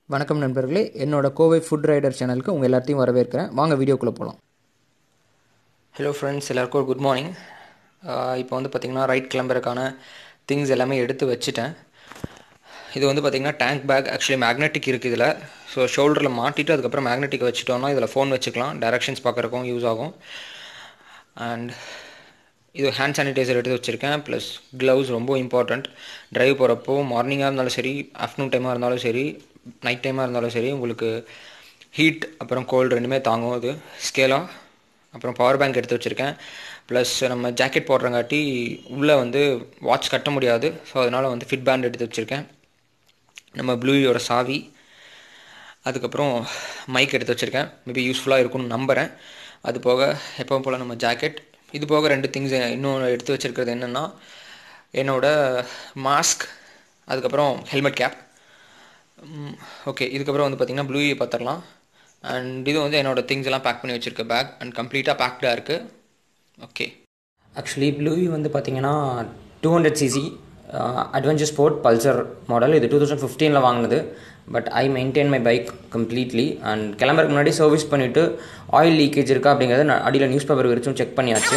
வணக்கம் நண்பர்களே என்னோட கோவை ஃபுட் ரைடர் சேனலுக்கு உங்கள் எல்லாத்தையும் வரவேற்கிறேன் வாங்க வீடியோக்குள்ளே போகலாம் ஹலோ ஃப்ரெண்ட்ஸ் எல்லாருக்கும் குட் மார்னிங் இப்போ வந்து பார்த்திங்கன்னா ரைட் கிளம்புறதுக்கான திங்ஸ் எல்லாமே எடுத்து வச்சுட்டேன் இது வந்து பார்த்திங்கன்னா டேங்க் பேக் ஆக்சுவலி மேக்னெட்டிக் இருக்குது இதில் ஸோ ஷோல்டரில் மாட்டிட்டு அதுக்கப்புறம் மேக்னெட்டிக் வச்சுட்டோம்னா இதில் ஃபோன் வச்சுக்கலாம் டைரக்ஷன்ஸ் பார்க்குறக்கும் யூஸ் ஆகும் அண்ட் இது ஹேண்ட் சானிடைசர் எடுத்து வச்சுருக்கேன் ப்ளஸ் க்ளவுஸ் ரொம்ப இம்பார்ட்டண்ட் ட்ரைவ் போகிறப்போ மார்னிங்காக இருந்தாலும் சரி ஆஃப்டர்நூன் டைமாக இருந்தாலும் சரி நைட் டைமாக இருந்தாலும் சரி உங்களுக்கு ஹீட் அப்புறம் கோல்டு ரெண்டுமே தாங்கும் இது ஸ்கேலாக அப்புறம் பவர் பேங்க் எடுத்து வச்சுருக்கேன் ப்ளஸ் நம்ம ஜாக்கெட் போடுறங்காட்டி உள்ளே வந்து வாட்ச் கட்ட முடியாது ஸோ அதனால் வந்து ஃபிட் பேண்ட் எடுத்து வச்சுருக்கேன் நம்ம ப்ளூயோட சாவி அதுக்கப்புறம் மைக் எடுத்து வச்சுருக்கேன் மேபி யூஸ்ஃபுல்லாக இருக்கும்னு நம்புகிறேன் அது போக எப்பவும் போல் நம்ம ஜாக்கெட் இது போக ரெண்டு திங்ஸ் இன்னும் எடுத்து வச்சுருக்கிறது என்னென்னா என்னோட மாஸ்க் அதுக்கப்புறம் ஹெல்மெட் கேப் ஓகே இதுக்கப்புறம் வந்து பார்த்திங்கன்னா ப்ளூயை பார்த்துடலாம் அண்ட் இது வந்து என்னோடய திங்ஸ் எல்லாம் பேக் பண்ணி வச்சுருக்க பேக் அண்ட் கம்ப்ளீட்டாக பேக்டாக இருக்குது ஓகே ஆக்சுவலி ப்ளூவி வந்து பார்த்தீங்கன்னா two hundred CC adventure sport Pulsar model இது டூ தௌசண்ட் ஃபிஃப்டீனில் வாங்கினது but I maintain my bike completely and கிளம்புறதுக்கு முன்னாடி சர்வீஸ் பண்ணிவிட்டு ஆயில் லீக்கேஜ் இருக்கா அப்படிங்கிறத நான் அடியில் நியூஸ் பேப்பர் விரிச்சும் செக் பண்ணியாச்சு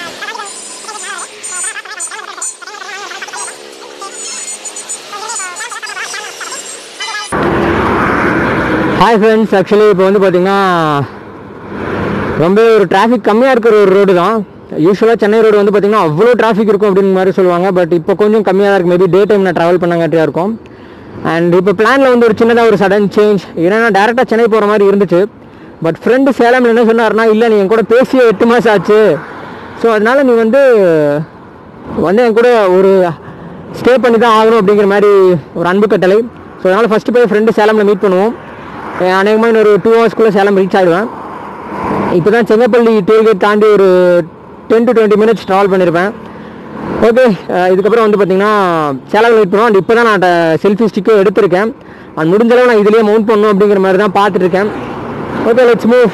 ஹாய் ஃப்ரெண்ட்ஸ் ஆக்சுவலி இப்போ வந்து பார்த்தீங்கன்னா ரொம்ப ஒரு டிராஃபிக் கம்மியாக இருக்கிற ஒரு ரோடு தான் யூஸ்வலாக சென்னை ரோடு வந்து பார்த்தீங்கன்னா அவ்வளோ டிராஃபிக் இருக்கும் அப்படின்னு மாதிரி சொல்லுவாங்க பட் இப்போ கொஞ்சம் கம்மியாக தான் இருக்குது மேபி டே டைம் நான் ட்ராவல் பண்ணங்காட்டியாக இருக்கும் அண்ட் இப்போ பிளானில் வந்து ஒரு சின்னதாக ஒரு சடன் சேஞ்ச் ஏன்னா டேரெக்டாக சென்னை போகிற மாதிரி இருந்துச்சு பட் ஃப்ரெண்டு சேலமில் என்ன சொன்னார்னா இல்லை நீ என் கூட பேசிய எட்டு மாதம் ஆச்சு ஸோ அதனால் நீ வந்து வந்து என் கூட ஒரு ஸ்டே பண்ணி தான் ஆகணும் அப்படிங்கிற மாதிரி ஒரு அன்பு கட்டளை ஸோ அதனால் ஃபஸ்ட்டு போய் ஃப்ரெண்டு சேலமில் மீட் பண்ணுவோம் அநேகமாக இன்னொரு டூ ஹவர்ஸ்க்குள்ளே சேலம் ரீச் ஆகிடுவேன் இப்போ தான் செங்கப்பள்ளி டோல்கேட் தாண்டி ஒரு ten to twenty minutes travel பண்ணியிருப்பேன் ஓகே இதுக்கப்புறம் வந்து பார்த்தீங்கன்னா சேலம் வெயிட் பண்ணுவோம் அண்ட் இப்போ தான் நான் செல்ஃபி ஸ்டிக்கும் எடுத்திருக்கேன் அண்ட் முடிஞ்ச அளவு நான் இதுலேயே மவுண்ட் பண்ணணும் அப்படிங்கிற மாதிரி தான் பார்த்துட்ருக்கேன் ஓகே லெட்ஸ் மூவ்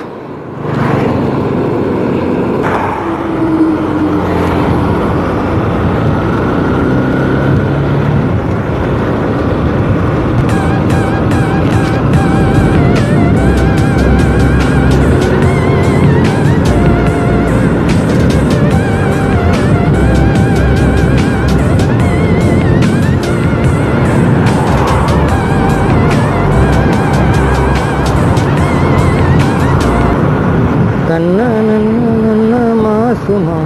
கண்ணா நன்னா நன்னா மாசுமா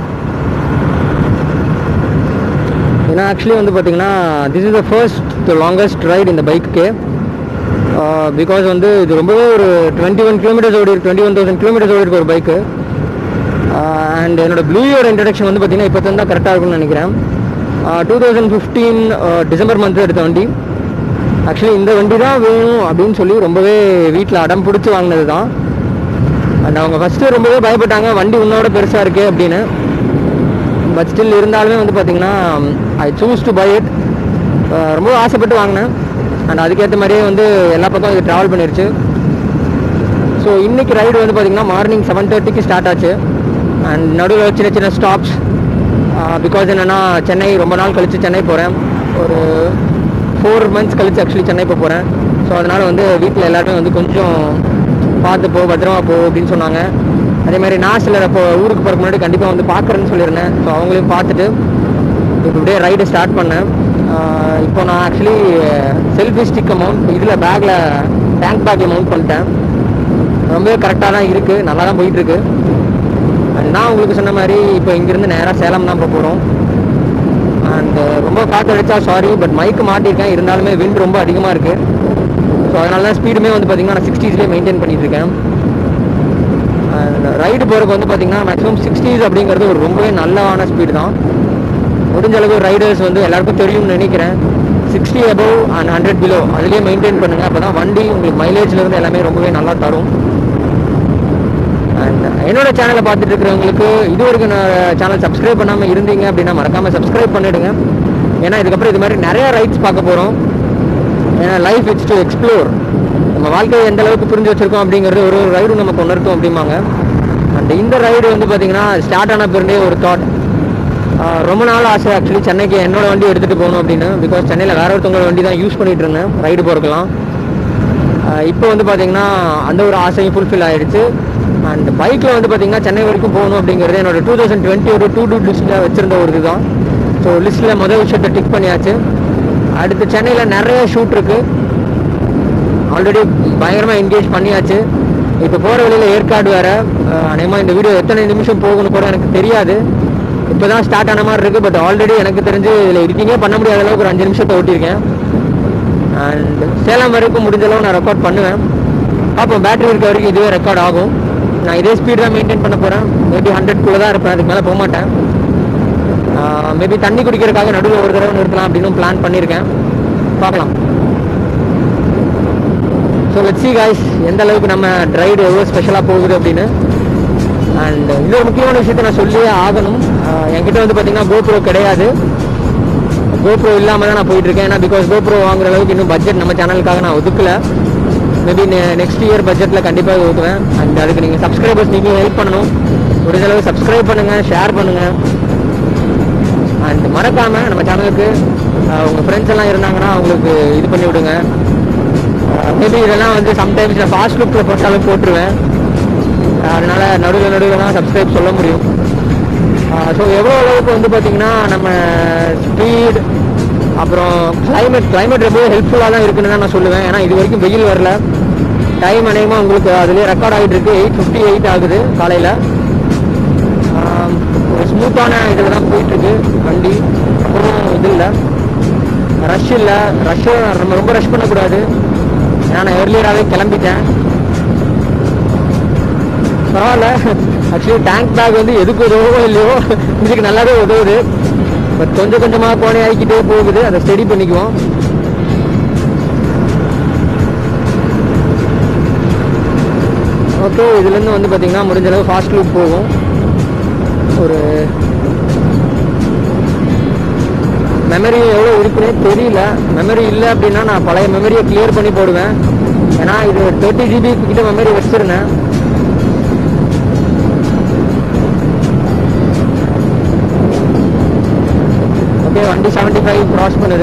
ஏன்னா ஆக்சுவலி வந்து பார்த்தீங்கன்னா this is the first the longest ride இந்த பைக்கு பிகாஸ் வந்து இது ரொம்பவே ஒரு டுவெண்ட்டி ஒன் கிலோமீட்டர்ஸ் ஓடி டுவெண்ட்டி ஒன் தௌசண்ட் கிலோமீட்டர்ஸ் ஓடி இருக்கு ஒரு பைக்கு அண்ட் என்னோட ப்ளூயோட இன்ட்ரடக்ஷன் வந்து பார்த்தீங்கன்னா இப்போ தான் கரெக்டாக இருக்கும்னு நினைக்கிறேன் two thousand fifteen December month எடுத்த வண்டி ஆக்சுவலி இந்த வண்டி தான் வேணும் அப்படின்னு சொல்லி ரொம்பவே வீட்டில் அடம் பிடிச்சி வாங்கினது தான் அண்ட் அவங்க ஃபஸ்ட்டு ரொம்பவே பயப்பட்டாங்க வண்டி உன்னோட பெருசாக இருக்குது அப்படின்னு பட் ஸ்டில் இருந்தாலுமே வந்து பார்த்தீங்கன்னா I choose to buy it ரொம்ப ஆசைப்பட்டு வாங்கினேன் அண்ட் அதுக்கேற்ற மாதிரியே வந்து எல்லா பக்கம் இது ட்ராவல் பண்ணிருச்சு ஸோ இன்றைக்கி ரைடு வந்து பார்த்திங்கன்னா மார்னிங் செவன் தேர்ட்டிக்கு ஸ்டார்ட் ஆச்சு அண்ட் நடுவில் சின்ன சின்ன ஸ்டாப்ஸ் பிகாஸ் என்னென்னா சென்னை ரொம்ப நாள் கழித்து சென்னை போகிறேன் ஒரு ஃபோர் மந்த்ஸ் கழித்து ஆக்சுவலி சென்னை போக போகிறேன் ஸோ அதனால் வந்து வீட்டில் எல்லாருமே வந்து கொஞ்சம் பார்த்து போ பத்திரமா போ அப்படின்னு சொன்னாங்க அதே மாதிரி நான் சிலர் இப்போ ஊருக்கு போகிறக்கு முன்னாடி கண்டிப்பாக வந்து பார்க்குறேன்னு சொல்லியிருந்தேன் ஸோ அவங்களையும் பார்த்துட்டு இப்போ இப்படியே ரைடு ஸ்டார்ட் பண்ணேன் இப்போ நான் ஆக்சுவலி செல்ஃபி ஸ்டிக்கை மவுண்ட் இதில் பேக்கில் டேங்க் பேக்கில் மவுண்ட் பண்ணிட்டேன் ரொம்பவே கரெக்டாக தான் இருக்குது நல்லா தான் போயிட்டுருக்கு நான் உங்களுக்கு சொன்ன மாதிரி இப்போ இங்கேருந்து நேராக சேலம் தான் போக போகிறோம் அண்ட் ரொம்ப காற்று அடித்தா சாரி பட் மைக்கு மாட்டியிருக்கேன் இருந்தாலுமே விண்ட் ரொம்ப அதிகமாக இருக்குது ஸோ அதனால தான் ஸ்பீடுமே வந்து பார்த்திங்கன்னா நான் சிக்ஸ்டீஸ்லேயே மெயின்டைன் பண்ணிட்டு இருக்கேன் அண்ட் ரைடு போகிறதுக்கு வந்து பார்த்திங்கன்னா மேக்ஸிமம் சிக்ஸ்டீஸ் அப்படிங்கிறது ஒரு ரொம்பவே நல்லவான ஸ்பீடு தான் முடிஞ்ச அளவுக்கு ரைடர்ஸ் வந்து எல்லாருக்கும் தெரியும்னு நினைக்கிறேன் sixty above and hundred below அதுலேயே மெயின்டைன் பண்ணுங்கள் அப்போ தான் வண்டி உங்களுக்கு மைலேஜ்லேருந்து எல்லாமே ரொம்பவே நல்லா தரும் அண்ட் என்னோட சேனலை பார்த்துட்டு இருக்கிறவங்களுக்கு இது வரைக்கும் நான் சேனல் சப்ஸ்கிரைப் பண்ணாமல் இருந்தீங்க அப்படின்னா மறக்காமல் சப்ஸ்கிரைப் பண்ணிவிடுங்க ஏன்னா இதுக்கப்புறம் இது மாதிரி நிறைய ரைட்ஸ் பார்க்க போகிறோம் ஏன்னா லைஃப் இட்ஸ் டு எக்ஸ்ப்ளோர் நம்ம வாழ்க்கையை எந்த அளவுக்கு புரிஞ்சு வச்சிருக்கோம் அப்படிங்கிறது ஒரு ஒரு ரைடும் நமக்கு உணர்த்தும் அப்படிம்பாங்க அண்ட் இந்த ரைடு வந்து பார்த்தீங்கன்னா ஸ்டார்ட் ஆன பிறந்தே ஒரு தாட் ரொம்ப நாள் ஆசை ஆக்சுவலி சென்னைக்கு என்னோட வண்டி எடுத்துகிட்டு போகணும் அப்படின்னு பிகாஸ் சென்னையில் வேற ஒருத்தவங்களோட வண்டி தான் யூஸ் பண்ணிட்டு இருந்தேன் ரைடு போகிறதுலாம் இப்போ வந்து பார்த்தீங்கன்னா அந்த ஒரு ஆசையும் ஃபுல்ஃபில் ஆயிடுச்சு அண்ட் பைக்கில் வந்து பார்த்தீங்கன்னா சென்னை வரைக்கும் போகணும் அப்படிங்கிறது என்னோட டூ தௌசண்ட் டுவெண்ட்டி ஒரு டூ டூ லிஸ்ட்டில் வச்சுருந்த ஒரு இதுதான் ஸோ லிஸ்ட்டில் முதல் விஷயத்தை டிக் பண்ணியாச்சு அடுத்து சென்னையில் நிறைய ஷூட் இருக்குது ஆல்ரெடி பயங்கரமாக என்கேஜ் பண்ணியாச்சு இப்போ போகிற வழியில் ஏற்காடு வேறு அநேகமாக இந்த வீடியோ எத்தனை நிமிஷம் போகணும் கூட எனக்கு தெரியாது இப்போ தான் ஸ்டார்ட் ஆன மாதிரி இருக்குது பட் ஆல்ரெடி எனக்கு தெரிஞ்சு இதில் எடிட்டிங்கே பண்ண முடியாத அளவுக்கு ஒரு அஞ்சு நிமிஷத்தை ஓட்டியிருக்கேன் அண்ட் சேலம் வரைக்கும் முடிஞ்ச அளவு நான் ரெக்கார்ட் பண்ணுவேன் பார்ப்போம் பேட்டரி இருக்க வரைக்கும் இதுவே ரெக்கார்ட் ஆகும் நான் இதே ஸ்பீட் தான் மெயின்டைன் பண்ண போகிறேன் மேபி ஹண்ட்ரட்குள்ளே தான் இருப்பேன் அதுக்கு மேலே போக மாட்டேன் மேபி தண்ணி குடிக்கிறதுக்காக நடுவில் ஒரு தடவை நிறுத்தலாம் அப்படின்னு பிளான் பண்ணியிருக்கேன் பார்க்கலாம் ஸோ லெட் சி காய்ஸ் எந்த அளவுக்கு நம்ம ரைடு எவ்வளோ ஸ்பெஷலாக போகுது அப்படின்னு அண்ட் இன்னொரு முக்கியமான விஷயத்தை நான் சொல்லியே ஆகணும் ஆஹ் என்கிட்ட வந்து பார்த்தீங்கன்னா கோப்ரோ கிடையாது கோப்ரோ இல்லாமல் தான் நான் போயிட்டு இருக்கேன் ஏன்னா பிகாஸ் கோப்ரோ வாங்குற அளவுக்கு இன்னும் பட்ஜெட் நம்ம சேனலுக்காக நான் ஒதுக்கல மேபி நெக்ஸ்ட் இயர் பட்ஜெட்டில் கண்டிப்பாக ஒதுக்குவேன் அண்ட் அதுக்கு நீங்கள் சப்ஸ்கிரைபர்ஸ் நீங்கள் ஹெல்ப் பண்ணணும் முடிஞ்ச அளவு சப்ஸ்கிரைப் பண்ணுங்கள் ஷேர் பண்ணுங்கள் அண்ட் மறக்காமல் நம்ம சேனலுக்கு உங்கள் ஃப்ரெண்ட்ஸ் எல்லாம் இருந்தாங்கன்னா அவங்களுக்கு இது பண்ணி விடுங்க மேபி இதெல்லாம் வந்து சம்டைம்ஸ் நான் ஃபாஸ்ட் லுக்கில் போட்டாலும் போட்டுருவேன் அதனால நடுவில் நடுவில் தான் சப்ஸ்கிரைப் சொல்ல முடியும் ஸோ எவ்வளோ அளவுக்கு வந்து பார்த்தீங்கன்னா நம்ம ஸ்பீட் அப்புறம் climate climate ரொம்ப ஹெல்ப்ஃபுல்லாக தான் இருக்குன்னு தான் நான் சொல்லுவேன் ஏன்னா இது வரைக்கும் வெயில் வரல டைம் அநேகமாக உங்களுக்கு அதுலேயே ரெக்கார்ட் ஆகிட்டு இருக்கு எயிட் ஃபிஃப்டி எயிட் ஆகுது காலையில் ஒரு ஸ்மூத்தான இதில் தான் போயிட்டுருக்கு வண்டி அப்புறம் இது இல்லை ரஷ் இல்லை ரஷ் நம்ம ரொம்ப ரஷ் பண்ணக்கூடாது ஏன்னா நான் ஏர்லியராகவே கிளம்பிட்டேன் பரவாயில்ல ஆக்சுவலி டேங்க் பேக் வந்து எதுக்கு உதவோ இல்லையோ இதுக்கு நல்லாவே உதவுது பட் கொஞ்சம் கொஞ்சமாக கோணை ஆகிக்கிட்டே போகுது அதை ஸ்டடி பண்ணிக்குவோம் ஓகே இதுலேருந்து வந்து பார்த்தீங்கன்னா முடிஞ்ச அளவு ஃபாஸ்ட் லூப் போகும் ஒரு மெமரி எவ்வளோ இருக்குன்னே தெரியல மெமரி இல்லை அப்படின்னா நான் பழைய மெமரியை கிளியர் பண்ணி போடுவேன் ஏன்னா இது தேர்ட்டி ஜிபி கிட்ட மெமரி வச்சிருந்தேன் ஓகே வண்டி செவன்ட்டி ஃபைவ் க்ராஸ் பண்ணுது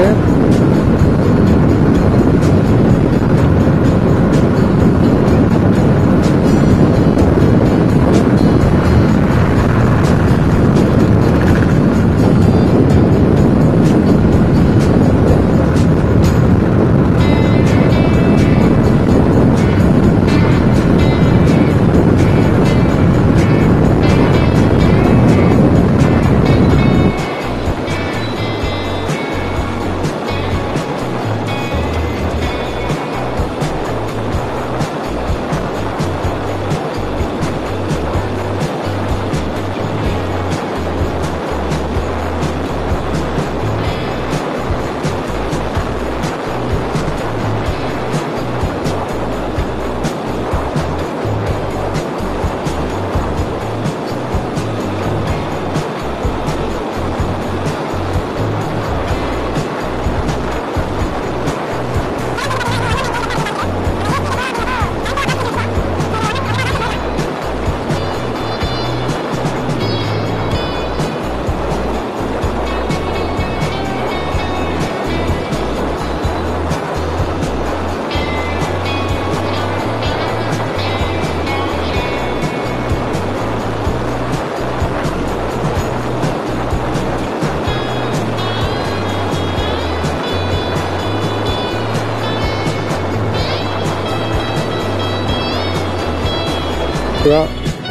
ஓகேவா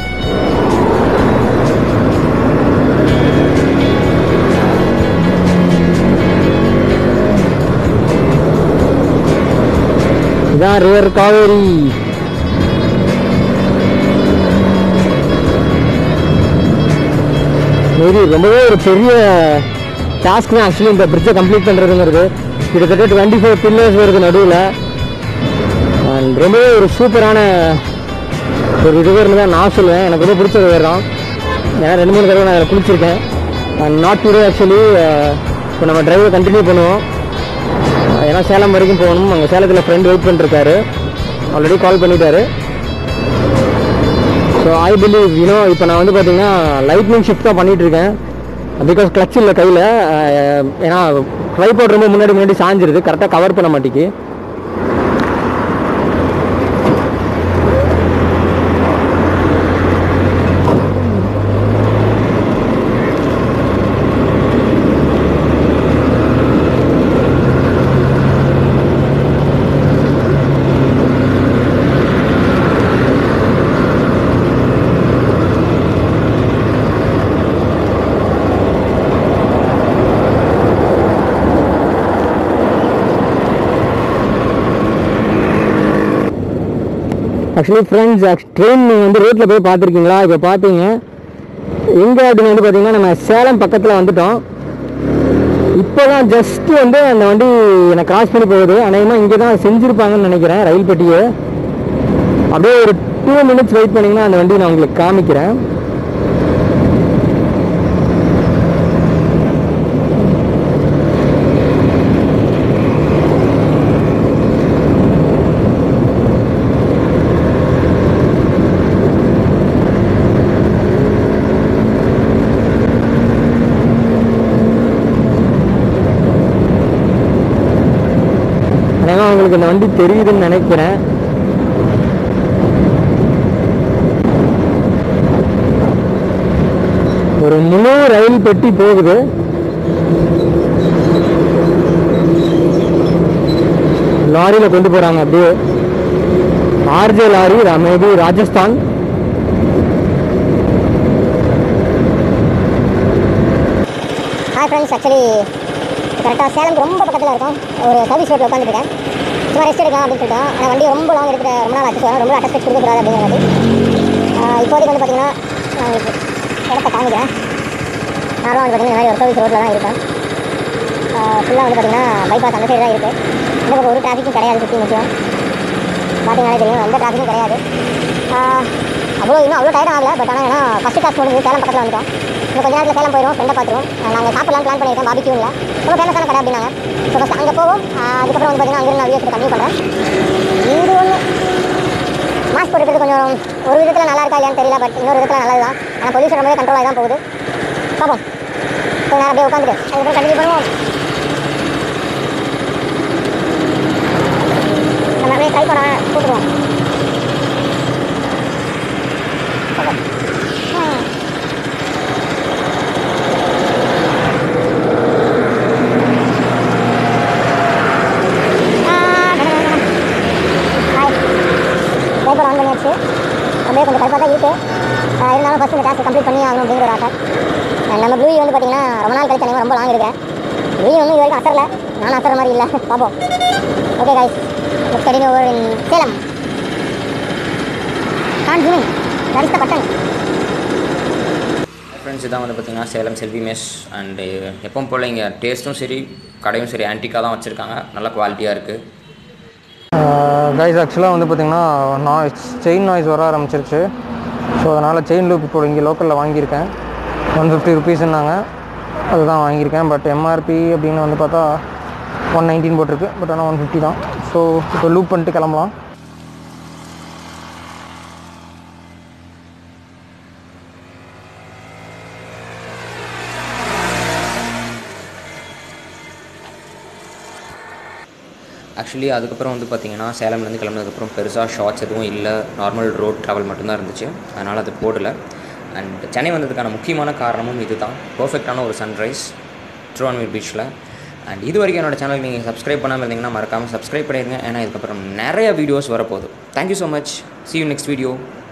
இதான் ரிவர் காவேரி மேபி ரொம்பவே ஒரு பெரிய டாஸ்க் தான் ஆக்சுவலி இந்த பிரிட்ஜை கம்ப்ளீட் பண்ணுறதுங்கிறது கிட்டத்தட்ட டுவெண்ட்டி ஃபோர் பில்லர்ஸ் வருது நடுவில் அண்ட் ரொம்பவே ஒரு சூப்பரான ஒரு ரிவர்னு தான் நான் சொல்லுவேன் எனக்கு ரொம்ப பிடிச்ச ரிவர் தான் ஏன்னா ரெண்டு மூணு தடவை நான் அதில் குளிச்சிருக்கேன் அண்ட் நாட் டுடே ஆக்சுவலி இப்போ நம்ம டிரைவை கண்டினியூ பண்ணுவோம் அஹ் ஏன்னா சேலம் வரைக்கும் போகணும் அங்கே சேலத்தில் ஃப்ரெண்ட் வெயிட் பண்ணிருக்காரு ஆல்ரெடி கால் பண்ணிட்டாரு ஸோ ஐ பிலீவ் யூனோ இப்போ நான் வந்து பார்த்தீங்கன்னா லைட்னிங் ஷிஃப்ட் தான் பண்ணிட்டு இருக்கேன் பிகாஸ் கிளச் இல்லை கையில் ஏன்னா ட்ரைபாட் ரொம்ப முன்னாடி முன்னாடி சாஞ்சிருது கரெக்டாக கவர் பண்ண மாட்டேங்கி ஆக்சுவலி ஃப்ரெண்ட்ஸ் ட்ரெயின் நீங்கள் வந்து ரோட்டில் போய் பார்த்துருக்கீங்களா இப்போ பார்த்தீங்க எங்கே அப்படின்னு வந்து பார்த்தீங்கன்னா நம்ம சேலம் பக்கத்தில் வந்துட்டோம் இப்போ தான் ஜஸ்ட் வந்து அந்த வண்டி என்னை கிராஸ் பண்ணி போகுது அநேகமாக இங்கே தான் செஞ்சுருப்பாங்கன்னு நினைக்கிறேன் ரயில் பெட்டியை அப்படியே ஒரு டூ மினிட்ஸ் வெயிட் பண்ணிங்கன்னா அந்த வண்டி நான் உங்களுக்கு காமிக்கிறேன் அநேகமாக உங்களுக்கு இந்த வண்டி தெரியுதுன்னு நினைக்கிறேன் ஒரு முழு ரயில் பெட்டி போகுது லாரியில் கொண்டு போகிறாங்க அப்படியே RJ lorry maybe Rajasthan hi friends actually கரெக்டாக சேலம் ரொம்ப பக்கத்தில் இருக்கும் ஒரு சர்வீஸ் ரோட்டில் உட்காந்துருக்கேன் சும்மா ரெஸ்ட் எடுக்கலாம் அப்படின்னு சொல்லிட்டோம் ஆனால் வண்டி ரொம்ப லாங் இருக்கிற ரொம்ப நாள் ஆச்சு so அதனால ரொம்ப அட்டஸ்ட் கொடுக்கக்கூடாது அப்படிங்கிறது இப்போதைக்கு வந்து பார்த்தீங்கன்னா நான் உங்களுக்கு இடத்த காமிக்கிறேன் நார்மலாக வந்து பார்த்தீங்கன்னா இந்த மாதிரி ஒரு சர்வீஸ் ரோட்டில் தான் இருக்கேன் ஃபுல்லாக வந்து பார்த்தீங்கன்னா பைபாஸ் அந்த சைடு தான் இருக்குது இந்த பக்கம் ஒரு டிராஃபிக்கும் கிடையாது சுற்றி முக்கியம் பார்த்தீங்கன்னாலே தெரியும் எந்த டிராஃபிக்கும் கிடையாது ஆஹ் அவ்வளோ இன்னும் அவ்வளோ டயர்ட் ஆகல பட் ஆனால் ஏன்னா ஃபஸ்ட்டு கிளாஸ் முடிஞ்சு சேலம் பக்கத்தில் வந்துட்டோம் இன்னும் கொஞ்ச நேரத்தில் சேலம் போயிடும் ஃப்ரெண்டை பார்த்துருவோம் நாங்கள் சாப்பிடலாம் பிளான் பண்ணியிருக்கேன் பாபிக்யூவில் ரொம்ப ஃபேமஸான கடை அப்படின்னாங்க ஸோ ஃபஸ்ட் அங்கே போவோம் ஆஹ் அதுக்கப்புறம் வந்து பார்த்தீங்கன்னா அங்கிருந்து நான் வீடியோஸ் கம்மி பண்ணுறேன் இது ஒன்று மாஸ்க் போட்டுக்கிறது கொஞ்சம் ஒரு விதத்தில் நல்லா இருக்கா இல்லையான்னு தெரியல பட் இன்னொரு விதத்தில் நல்லது தான் ஆனால் பொல்யூஷன் ரொம்பவே கண்ட்ரோல் ஆகி தான் போகுது பார்ப்போம் கொஞ்ச நேரம் அப்படியே உட்காந்துட்டு அதுக்கப்புறம் கண்டினியூ பண்ணுவோம் நம்ம அப்படியே ட்ரை பண்ண கூட்டுருவோம் ஹாய் பேப்பர் ஆன் பண்ணியாச்சு அப்படியே கொஞ்சம் கருப்பாக தான் இருக்குது ஆஹ் இருந்தாலும் ஃபஸ்ட் இந்த டாஸ்க் கம்ப்ளீட் பண்ணி ஆகணும் அப்படிங்கிற ஒரு ஆசை ஆஹ் நம்ம ப்ளூ வந்து பார்த்தீங்கன்னா ரொம்ப நாள் கழிச்சு அனைவரும் ரொம்ப லாங் இருக்கிறேன் ப்ளூ ஒன்றும் இது வரைக்கும் அசரல நானும் அசர மாதிரி இல்லை பார்ப்போம் ஓகே கைஸ் கடின ஓவர் இன் சேலம் கான் zooming that is the button friends இதான் வந்து பார்த்திங்கன்னா சேலம் செல்வி மெஸ் அண்டு எப்பவும் போல் இங்கே டேஸ்ட்டும் சரி கடையும் சரி ஆன்டிக்காக தான் வச்சுருக்காங்க நல்ல குவாலிட்டியாக இருக்குது கைஸ் ஆக்சுவலாக வந்து பார்த்திங்கன்னா நாய்ஸ் செயின் நாய்ஸ் வர ஆரம்பிச்சிருச்சு ஸோ அதனால் செயின் லூப் இப்போ இங்கே லோக்கலில் வாங்கியிருக்கேன் ஒன் ஃபிஃப்டி ருபீஸ்னாங்க அதுதான் வாங்கியிருக்கேன் பட் எம்ஆர்பி அப்படின்னு வந்து பார்த்தா ஒன் நைன்டீன் போட்டிருக்கு பட் ஆனால் ஒன் ஃபிஃப்டி தான் ஸோ இப்போ லூப் பண்ணிட்டு கிளம்பலாம் ஆக்சுவலி அதுக்கப்புறம் வந்து பார்த்தீங்கன்னா சேலம்லேருந்து கிளம்புனதுக்கப்புறம் பெருசாக ஷார்ட்ஸ் எதுவும் இல்லை நார்மல் ரோட் ட்ராவல் மட்டும்தான் இருந்துச்சு அதனால் அது போடல அண்ட் சென்னை வந்ததுக்கான முக்கியமான காரணமும் இதுதான் பர்ஃபெக்டான ஒரு சன்ரைஸ் ட்ரோன்வீர் பீச்சில் அண்ட் இது வரைக்கும் என்னோட சேனல் நீங்கள் சப்ஸ்கிரைப் பண்ணாமல் இருந்தீங்கன்னா மறக்காமல் சப்ஸ்கிரைப் பண்ணிடுங்க ஏன்னா இதுக்கப்புறம் நிறைய வீடியோஸ் வரப்போகுது thank you so much see you next video